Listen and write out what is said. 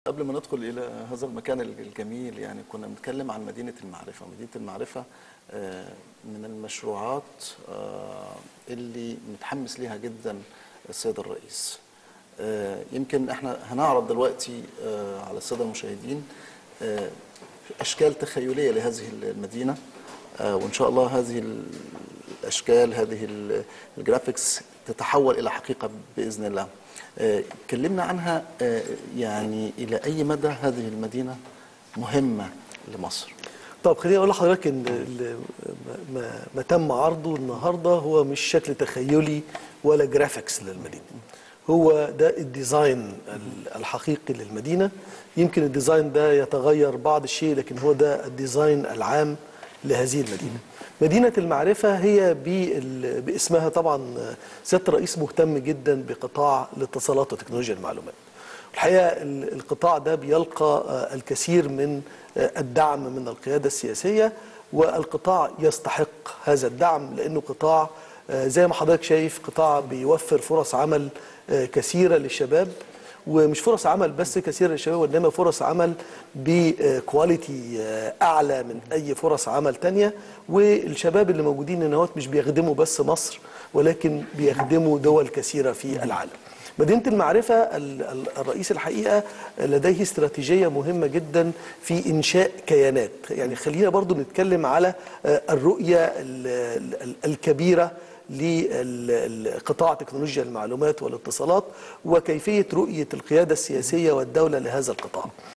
قبل ما ندخل إلى هذا المكان الجميل يعني كنا بنتكلم عن مدينة المعرفة مدينة المعرفة آه، من المشروعات آه، اللي متحمس ليها جدا السيد الرئيس آه، يمكن احنا هنعرض دلوقتي آه، على السادة المشاهدين آه، أشكال تخيلية لهذه المدينة آه، وإن شاء الله هذه الأشكال هذه ال- الجرافيكس تتحول إلى حقيقة بإذن الله آه، كلمنا عنها آه، يعني إلى أي مدى هذه المدينة مهمة لمصر طب خليني اقول لحضرتك ان ال- ما- ما, ما تم عرضه النهارده هو مش شكل تخيلي ولا جرافيكس للمدينه هو ده الديزاين ال- الحقيقي للمدينه يمكن الديزاين ده يتغير بعض الشيء لكن هو ده الديزاين العام لهذه المدينه مدينه المعرفه هي بال- باسمها طبعا سياده الرئيس مهتم جدا بقطاع الاتصالات وتكنولوجيا المعلومات الحقيقه ال- القطاع ده بيلقى آه، الكثير من آه، الدعم من القياده السياسيه والقطاع يستحق هذا الدعم لانه قطاع آه، زي ما حضرتك شايف قطاع بيوفر فرص عمل آه، كثيره للشباب ومش فرص عمل بس كثيره للشباب وانما فرص عمل بكواليتي آه، اعلى من اي فرص عمل تانية والشباب اللي موجودين هنا هوت مش بيخدموا بس مصر ولكن بيخدموا دول كثيره في العالم مدينة المعرفة ال- ال- الرئيس الحقيقة لديه استراتيجية مهمة جدا في إنشاء كيانات يعني خلينا برضو نتكلم على آه، الرؤية ال- ال- الكبيرة لقطاع تكنولوجيا المعلومات والاتصالات وكيفية رؤية القيادة السياسية والدولة لهذا القطاع